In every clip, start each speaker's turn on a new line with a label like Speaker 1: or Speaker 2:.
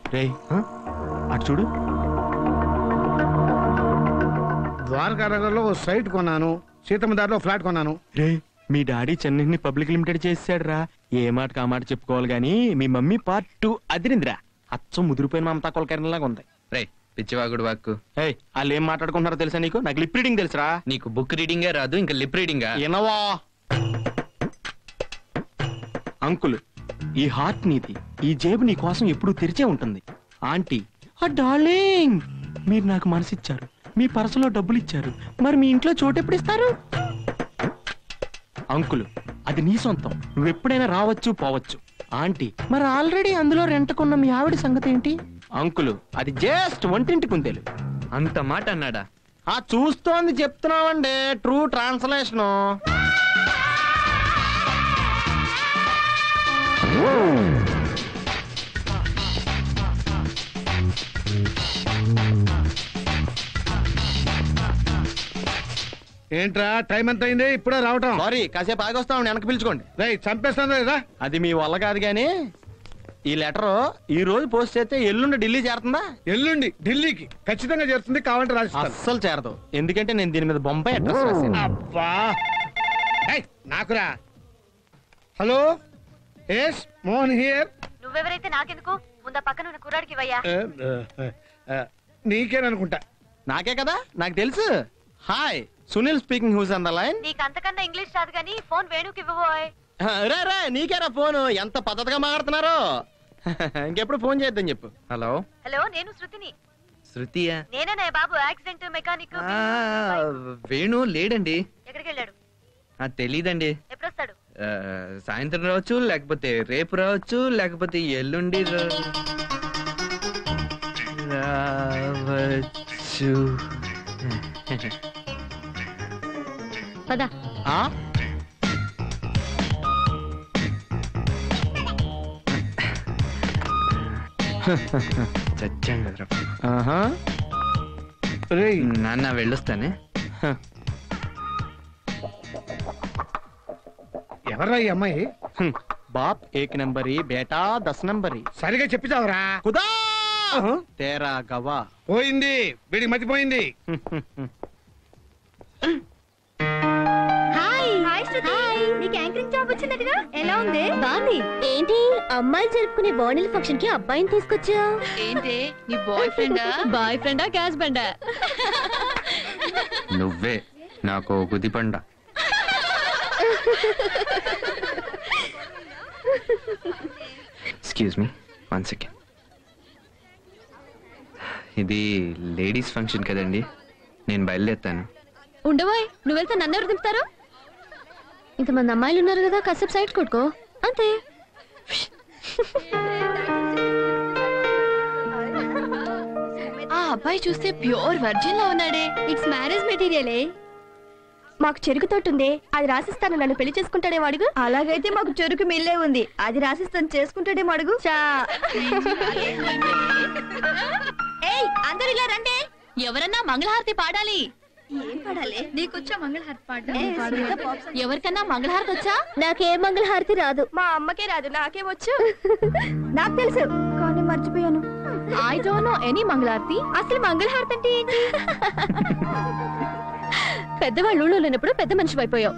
Speaker 1: రే అటు చూడు
Speaker 2: ద్వారకా నగర్లో ఓ సైట్ కొన్నాను సీతమ్మ దారిలో ఫ్లాట్ కొన్నాను
Speaker 1: రే మీ డాడీ చెన్నైని పబ్లిక్ లిమిటెడ్ చేసాడు రా ఏ మాట కా మాట చెప్పుకోవాలి గానీ మీ మమ్మీ పార్ట్ టూ అదిరిందిరా అచ్చం ముదిరిపోయిన మమతా కొలకరణలాగా ఉంది
Speaker 3: రే పిచ్చివాగుడు వాక్కు
Speaker 1: ఏయ్ వాళ్ళు ఏం మాట్లాడుకుంటున్నారో తెలుసా నీకు నాకు లిప్ రీడింగ్ తెలుసురా
Speaker 3: నీకు బుక్ రీడింగే రాదు ఇంకా లిప్ రీడింగా
Speaker 1: ఎనవా అంకుల్ ఈ హార్ట్ నీది ఈ జేబు నీ కోసం ఎప్పుడూ తెరిచే ఉంటుంది ఆంటీ ఆ డార్లింగ్ మీరు నాకు మనసిచ్చారు మీ పర్సులో డబ్బులు ఇచ్చారు మరి మీ ఇంట్లో చోటు ఎప్పుడు ఇస్తారు అంకుల్ అది నీ సొంతం నువ్వు ఎప్పుడైనా రావచ్చు పోవచ్చు ఆంటీ మరి ఆల్రెడీ అందులో రెంటకున్న మీ ఆవిడ సంగతి ఏంటి అంకుల్ అది జస్ట్ వంటింటి కుందేలు
Speaker 3: అంత మాట అన్నాడా
Speaker 1: ఆ చూస్తోంది చెప్తున్నావండి ట్రూ ట్రాన్స్లేషన్
Speaker 2: ఏంట్రా టైం ఎంత అయింది ఇప్పుడే రావటం
Speaker 1: సారీ కాసేపు ఆగొస్తాం వెనక్కి పిలుచుకోండి
Speaker 2: రేయ్ చంపేస్తాను లేదా
Speaker 1: అది మీ వల్ల కాదు కానీ ఈ లెటర్ ఈ రోజు పోస్ట్ చేస్తే ఎల్లుండి ఢిల్లీ చేరుతుందా
Speaker 2: ఎల్లుండి ఢిల్లీకి ఖచ్చితంగా చేరుతుంది కావాలంటే రాసిస్తాను
Speaker 1: అస్సలు చేరదు ఎందుకంటే నేను దీని మీద బొంబాయి అడ్రస్ రాశాను
Speaker 2: అబ్బా ఏయ్, నాకురా హలో ఎస్ మోహన్ హియర్
Speaker 4: నువ్వెవరైతే నాకెందుకు ముందా పక్కన ఉన్న కుర్రాడికి ఇవ్వయ్యా
Speaker 2: నీకేననుకుంటా
Speaker 1: నాకే కదా నాకు తెలుసు hi Sunil speaking who's on the line
Speaker 4: నీకు అంతకన్నా ఇంగ్లీష్ రాదు కానీ ఫోన్ వేణుకి ఇవ్వబోయ్
Speaker 1: రే రే నీకేరా ఫోన్ ఎంత పద్ధతిగా మాట్లాడుతున్నారు ఇంకెప్పుడు ఫోన్ చేద్దాం చెప్పు
Speaker 3: హలో
Speaker 4: హలో నేను శృతిని
Speaker 3: శృతియా
Speaker 4: నేనే బాబు యాక్సిడెంట్ మెకానిక్
Speaker 3: ఆ, వేణు లేడండి
Speaker 4: ఎక్కడికి వెళ్ళాడు
Speaker 3: ఆ తెలీదండి
Speaker 4: ఎప్పుడు వస్తాడు
Speaker 3: ఆ, సాయంత్రం రావచ్చు లేకపోతే రేపు రావచ్చు లేకపోతే ఎల్లుండి రా- రావచ్చు
Speaker 4: పద
Speaker 1: ఆ
Speaker 3: చచ్చాం కదరా
Speaker 1: ఆహా
Speaker 2: రేయ్
Speaker 3: నాన్న వెళ్ళొస్తానే
Speaker 2: ఎవర్రా ఈ అమ్మాయి
Speaker 1: హ్మ్. బాప్ ఏక్ నంబరి బేటా దస్ నంబరి
Speaker 2: సరిగా చెప్పిచావరా
Speaker 1: కుదా తేరా గవా
Speaker 2: పోయింది వీడికి మతిపోయింది
Speaker 4: హాయ్ హాయ్ శృతి నీకు యాంకరింగ్ జాబ్ వచ్చిందటగా ఎలా ఉంది బాగుంది ఏంటి అమ్మాయిలు జరుపుకునే బోర్నిల్ ఫంక్షన్ కి అబ్బాయిని తీసుకొచ్చా
Speaker 5: ఏంటి నీ బాయ్ ఫ్రెండా
Speaker 4: బాయ్ ఫ్రెండా క్యాష్ బండా
Speaker 3: నువ్వే నాకు గుదిపండ ఎక్స్క్యూజ్ మీ వన్ సెకండ్ ఇది లేడీస్ ఫంక్షన్ కదండి నేను బయలుదేరుతాను
Speaker 4: ఉండబోయ్ నువ్వు వెళ్తే నన్ను ఎవరు దింపుతారు ఇంతమంది అమ్మాయిలు ఉన్నారు కదా కాసేపు సైడ్ కొట్టుకో అంతే
Speaker 5: ఆ అబ్బాయి చూస్తే ప్యూర్ వర్జిన్ లా ఉన్నాడే
Speaker 4: ఇట్స్ మ్యారేజ్ మెటీరియలే మాకు చెరుకు తోట ఉంది అది రాసిస్తాను నన్ను పెళ్లి చేసుకుంటాడేమో అడుగు అలాగైతే మాకు చెరుకు మిల్లే ఉంది అది రాసిస్తాను చేసుకుంటాడేమో అడుగు చా ఏయ్ అందరు ఇలా రండి
Speaker 5: ఎవరన్నా మంగళహారతి పాడాలి
Speaker 4: ఏం పాడాలి
Speaker 5: నీకొచ్చా మంగళహారతి ఎవరికన్నా మంగళహారతి వచ్చా
Speaker 4: నాకే మంగళహారతి రాదు మా అమ్మకే రాదు నాకే వచ్చు నాకు తెలుసు కానీ మర్చిపోయాను
Speaker 5: ఐ డోంట్ నో ఎనీ మంగళహారతి
Speaker 4: అసలు మంగళహారతి అంటే ఏంటి పెద్దవాళ్ళు ఊళ్ళో లేనప్పుడు పెద్ద మనిషి అయిపోయావు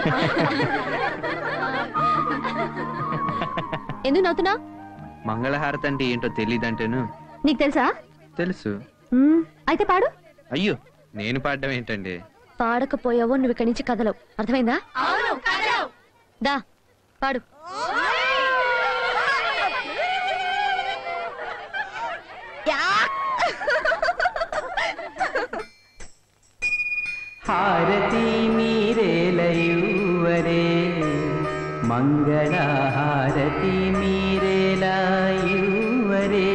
Speaker 4: ఎందుకు నవ్వుతున్నా
Speaker 3: మంగళహారతి అంటే ఏంటో తెలియదంటేను
Speaker 4: నీకు తెలుసా
Speaker 3: తెలుసు
Speaker 4: మ్మ్, అయితే పాడు
Speaker 3: అయ్యో నేను పాడడం ఏంటండి
Speaker 4: పాడకపోయావో నువ్వు ఇక్కడి నుంచి కదలవు అర్థమైందా దా పాడు
Speaker 6: హారతి మీరేలయువరే మంగళ హారతి మీరేలయువరే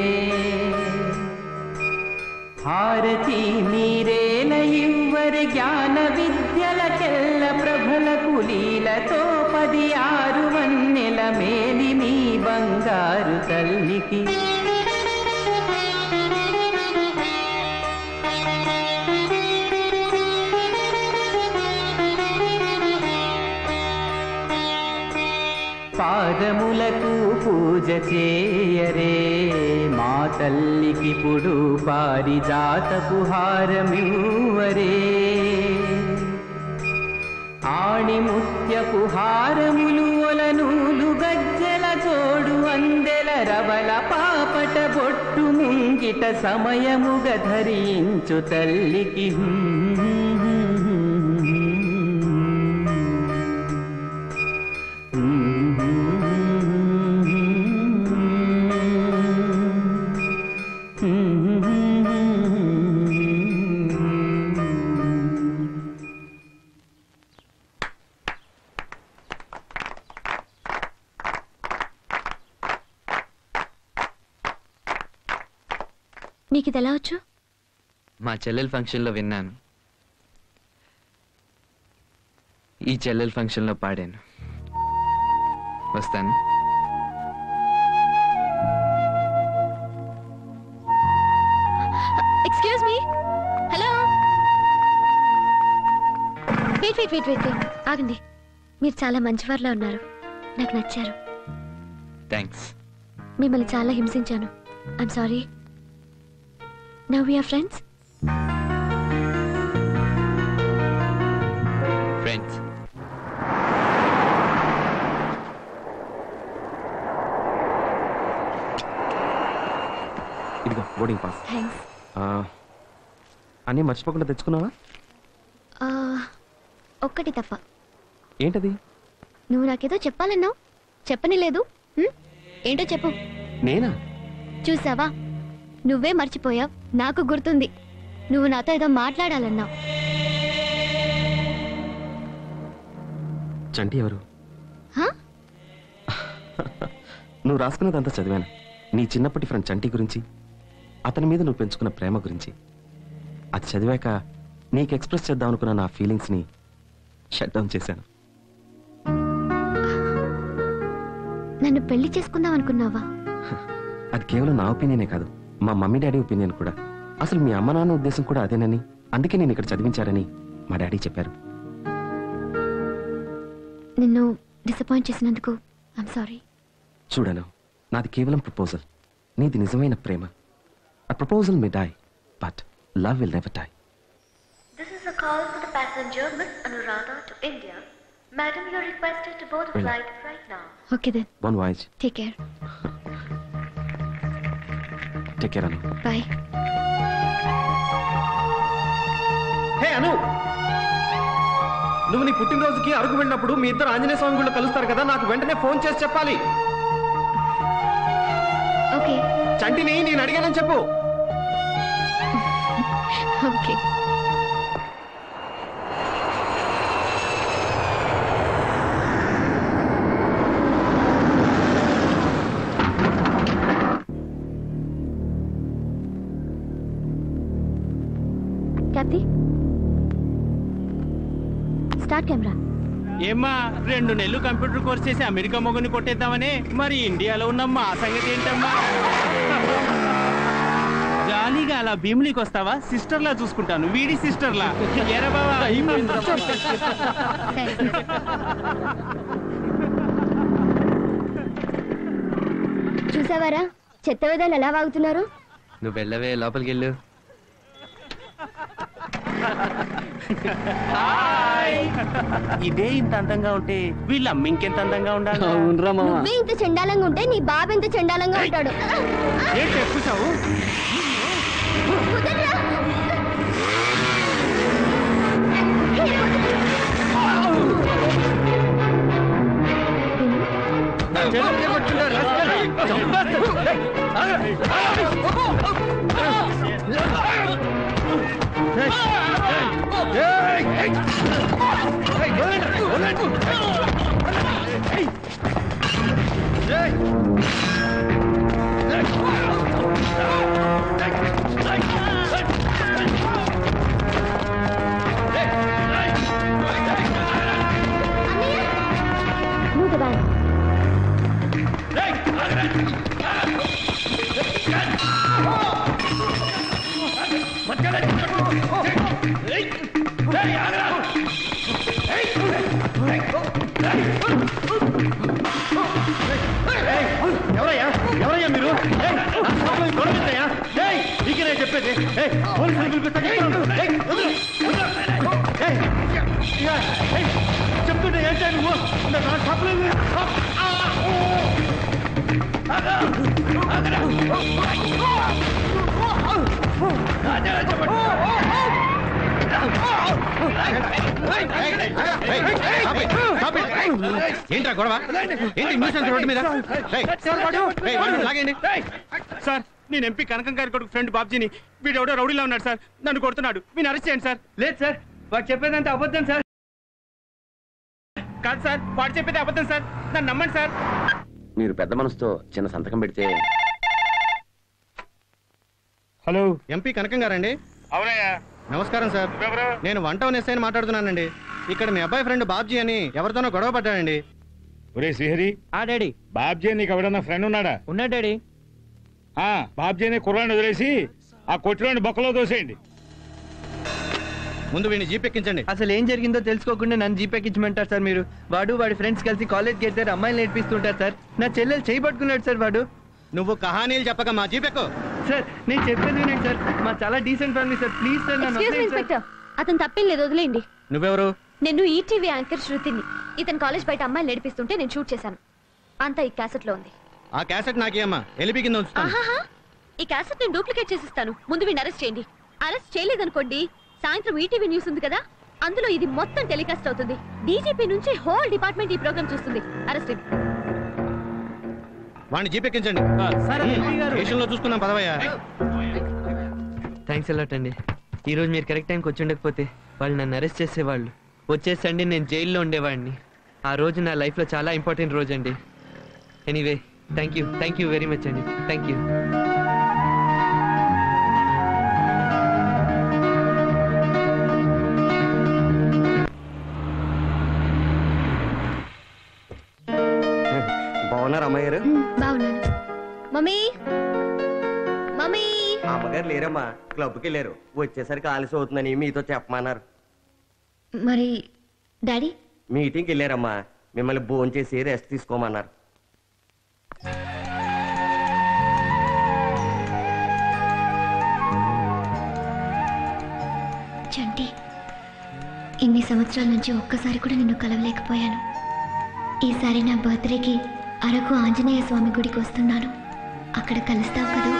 Speaker 6: హారతి మీరేలయువరే జ్ఞాన విద్యలకెల్ల ప్రభల కులీలతో పది ఆరు వన్నెల మేలి మీ బంగారు తల్లికి పాదములకు పూజ చేయరే మా తల్లికిప్పుడు పారిజాతపు హారమివ్వరే ఆణిముత్యపు హారములు ఒలనూలు గజ్జల జోడు అందెల రవల పాపట బొట్టు ముంగిట సమయముగ ధరించు తల్లికి
Speaker 4: నీకు ఇది ఎలా వచ్చు
Speaker 3: మా చెల్లెల ఫంక్షన్లో విన్నాను ఈ చెల్లెల ఫంక్షన్లో పాడాను వస్తాను
Speaker 4: excuse me hello wait wait wait wait wait ఆగండి మీరు చాలా మంచివారిలా ఉన్నారు నాకు నచ్చారు
Speaker 3: థ్యాంక్స్
Speaker 4: మిమ్మల్ని చాలా హింసించాను I'm sorry now we're friends
Speaker 3: friends
Speaker 1: ఇదిగో బోర్డింగ్ పాస్
Speaker 4: థ్యాంక్స్
Speaker 1: అన్నీ మర్చిపోకుండా తెచ్చుకున్నావా
Speaker 4: ఒక్కటి తప్ప
Speaker 1: ఏంటది
Speaker 4: నువ్వు నాకేదో చెప్పాలన్నావు చెప్పని లేదు హ్మ్? ఏంటో చెప్పు
Speaker 1: నేనా
Speaker 4: చూసావా నువ్వే మర్చిపోయావు నాకు గుర్తుంది నువ్వు నాతో ఏదో మాట్లాడాలన్నావు
Speaker 1: చంటి ఎవరు
Speaker 4: హా?
Speaker 1: నువ్వు రాసుకున్నదంతా చదివాను నీ చిన్నప్పటి ఫ్రెండ్ చంటి గురించి అతని మీద నువ్వు పెంచుకున్న ప్రేమ గురించి అది చదివాక నీకు ఎక్స్ప్రెస్ చేద్దాం అనుకున్న నా ఫీలింగ్స్ని షట్ డౌన్ చేశాను
Speaker 4: నన్ను పెళ్లి చేసుకుందాం అనుకున్నావా
Speaker 1: అది కేవలం నా ఒపీనియనే కాదు మా మమ్మీ డాడీ ఒపీనియన్ కూడా అసలు మీ అమ్మ నాన్న ఉద్దేశం కూడా అదేనని అందుకే నేను ఇక్కడ చదివించారని మా డాడీ చెప్పారు
Speaker 4: నిన్ను డిసప్పాయింట్ చేసినందుకు ఐఎమ్ సారీ
Speaker 1: చూడను నాది కేవలం ప్రపోజల్ నీది నిజమైన ప్రేమ ఆ proposal may die but love will never die
Speaker 7: This is a call for the passenger Miss Anuradha to India. Madam, you're requested to board the
Speaker 1: Well-
Speaker 7: flight right now.
Speaker 4: Okay then
Speaker 1: one voice
Speaker 4: take care
Speaker 1: take care Anu
Speaker 4: bye
Speaker 1: hey Anu నువ్వు నీ పుట్టినరోజుకి అరకు వెళ్ళినప్పుడు మీ ఇద్దరు ఆంజనేయ స్వామి గుళ్ళు కలుస్తారు కదా నాకు వెంటనే ఫోన్ చేసి చెప్పాలి
Speaker 4: ఓకే
Speaker 1: చంటిని నేను అడిగానని చెప్పు
Speaker 4: ఓకే క్యాప్తి స్టార్ట్ కెమెరా
Speaker 8: ఏమ్మా రెండు నెలలు కంప్యూటర్ కోర్స్ చేసి అమెరికా మొగుని కొట్టేద్దామని మరి ఇండియాలో ఉన్న మా సంగతి ఏంటమ్మా జాలీగా అలా భీమునికి వస్తావా సిస్టర్ లా చూసుకుంటాను వీడి సిస్టర్ లా ఎరా బావా
Speaker 4: చూసావారా చెత్త విధాలు ఎలా వాగుతున్నారు
Speaker 3: నువ్వు వెళ్ళవే లోపలికి వెళ్ళు
Speaker 8: ఇదే ఇంత అందంగా ఉంటే వీళ్ళ అమ్మ ఇంకెంత అందంగా ఉండాలి
Speaker 4: నువ్వే ఇంత చండాలంగా ఉంటే నీ బాబు ఎంత చండాలంగా ఉంటాడు
Speaker 8: ఏంటి ఎక్కుచావు
Speaker 4: కుదర్రా? Move the van.
Speaker 2: ఏయ్ ఎవరయ్యా ఎవరయ్యా మీరు ఏయ్, నా షాపులో గొడవ ఏంటయ్యా? ఏయ్, నీకేనా చెప్పేది ఏయ్, పోలీసులు పిలిపిస్తా చెప్తాను. ఏయ్, వదిలు, వదిలు. ఏయ్, ఇక, ఏయ్, చెప్తుంటే ఏంటా నువ్వు నా నా షాపులో ఆ, ఆ, ఓ. ఆగా, ఆగరా. ఏంట్రా గొడవ ఏంటి న్యూసెన్స్ రోడ్డు మీద ఏయ్, ఏయ్, వాడిని లాగేయండి
Speaker 8: సార్ నేను ఎంపీ కనకం గారి కొడుకు ఫ్రెండ్ బాబ్జీని వీడు ఎవడో రౌడీలో ఉన్నాడు సార్ నన్ను కొడుతున్నాడు వీని అరెస్ట్ చేయండి సార్
Speaker 3: లేదు సార్ వాడు చెప్పేదంతా అబద్ధం సార్
Speaker 8: కాదు సార్ వాడు చెప్పేది అబద్ధం సార్ నన్ను నమ్మండి సార్
Speaker 9: మీరు పెద్ద మనసుతో చిన్న సంతకం పెడితే
Speaker 2: హలో ఎంపీ కనకం గారండి
Speaker 8: అవునయ్యా
Speaker 2: నమస్కారం సార్ నేను వన్ టౌన్ ఎస్ఐని మాట్లాడుతున్నానండి ఇక్కడ మీ అబ్బాయి ఫ్రెండ్ బాబ్జీ అని ఎవరితోనో గొడవ పడ్డాడండి
Speaker 10: ఒరే శ్రీహరి
Speaker 8: ఆ డాడీ
Speaker 10: బాబ్జీ నీకు ఎవడన్నా ఫ్రెండ్ ఉన్నాడా
Speaker 8: ఉన్నా డాడీ
Speaker 10: ఆ బాబ్జీ అనే కుర్రాన్ని వదిలేసి ఆ కొట్టిలోని బొక్కలో దోసేయండి
Speaker 2: ముందు వీడిని జీప్ ఎక్కించండి
Speaker 3: అసలు ఏం జరిగిందో తెలుసుకోకుండా నన్ను జీపెక్కించమంటారు సార్ మీరు వాడు వాడి ఫ్రెండ్స్ కలిసి కాలేజ్ గేట్ దగ్గర అమ్మాయిలు నేర్పిస్తుంటారు సార్ నా చెల్లెలు చేయి పట్టుకున్నాడు సార్ వాడు
Speaker 2: నువ్వు కహానీలు చెప్పక మా జీప్ ఎక్కు
Speaker 3: సార్ నేను చెప్పేది వినండి సార్ మా చాలా decent family sir please sir నన్ను
Speaker 4: ఎక్స్క్యూజ్ మీ
Speaker 3: వదిలేయండి సార్.
Speaker 4: ఇన్స్పెక్టర్ అతను తప్పేం లేదు వదిలేయండి
Speaker 2: నువ్వెవరు
Speaker 4: నేను ఈటీవీ యాంకర్ శృతిని ఇతను కాలేజ్ బయట అమ్మాయిలు నడిపిస్తుంటే నేను షూట్ చేశాను అంతా ఈ క్యాసెట్ లో ఉంది
Speaker 2: ఆ క్యాసెట్ నాకేమ్మా ఎలిపి కింద ఉంచుతాను
Speaker 4: ఆహాహా ఈ క్యాసెట్ నేను డూప్లికేట్ చేసిస్తాను ముందు వీడిని అరెస్ట్ చేయండి అరెస్ట్ చేయలేదనుకోండి సాయంత్రం ఈటీవీ న్యూస్ ఉంది కదా అందులో ఇది మొత్తం టెలికాస్ట్ అవుతుంది డీజీపీ నుంచి హోల్ డిపార్ట్మెంట్ ఈ ప్రోగ్రామ్ చూస్తుంది అరెస్ట్
Speaker 2: వాడిని జీప్ ఎక్కించండి
Speaker 3: సార్ ఎంపీ గారు
Speaker 2: స్టేషన్లో చూసుకుందాం పదవయ్యా
Speaker 3: థ్యాంక్స్ అలాట్ అండి ఈ రోజు మీరు కరెక్ట్ టైంకి వచ్చి ఉండకపోతే వాళ్ళు నన్ను అరెస్ట్ చేసేవాళ్ళు వచ్చేసండి నేను జైల్లో ఉండేవాడిని ఆ రోజు నా లైఫ్లో చాలా ఇంపార్టెంట్ రోజు అండి anyway thank you thank you very much అండి థ్యాంక్ యూ
Speaker 9: బాగున్నారు అమ్మాయి గారు
Speaker 4: బాగున్నాను మమ్మీ మమ్మీ
Speaker 9: అమ్మగారు లేరమ్మా క్లబ్కి వెళ్ళారు వచ్చేసరికి ఆలస్యం అవుతుందని మీతో చెప్పమన్నారు
Speaker 4: మరి డాడీ
Speaker 9: మీటింగ్కి వెళ్ళారమ్మా మిమ్మల్ని భోజనం చేసి రెస్ట్ తీసుకోమన్నారు
Speaker 11: చంటి ఇన్ని సంవత్సరాల నుంచి ఒక్కసారి కూడా నిన్ను కలవలేకపోయాను ఈసారి నా బర్త్డేకి అరకు ఆంజనేయ స్వామి గుడికి వస్తున్నాను అక్కడ కలుస్తావు కదూ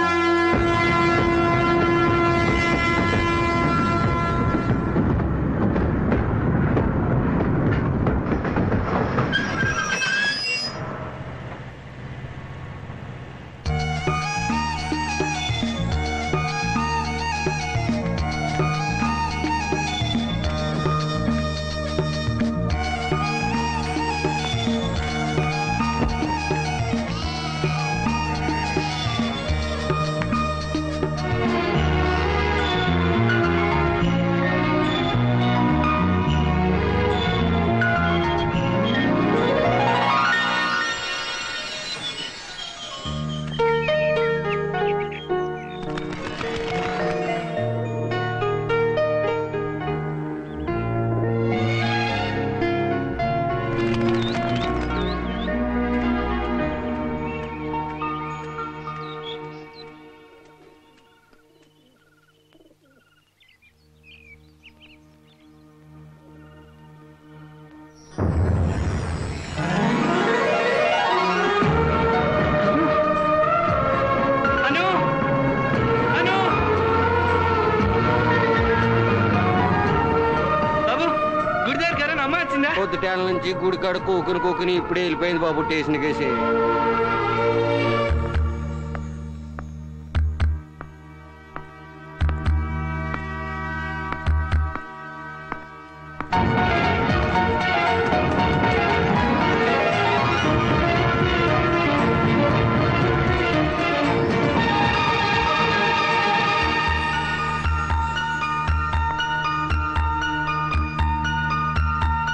Speaker 8: అను అను
Speaker 3: బాబు గుడి దగ్గర కరోనా అమ్మ వచ్చిందా
Speaker 9: పొద్దుటేళ్ళ నుంచి గుడికాడ కూకుని కూకుని ఇప్పుడే వెళ్ళిపోయింది బాబు స్టేషన్ కేసి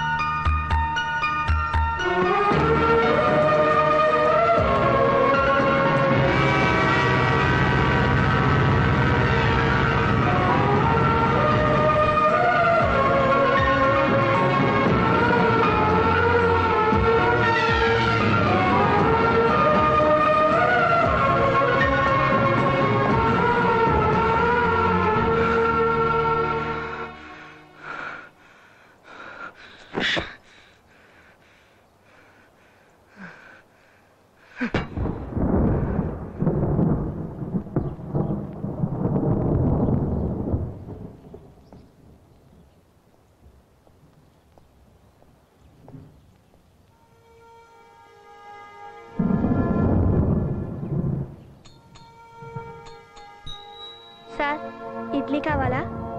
Speaker 3: ఆ
Speaker 7: సార్ ఇడ్లీ కావాలా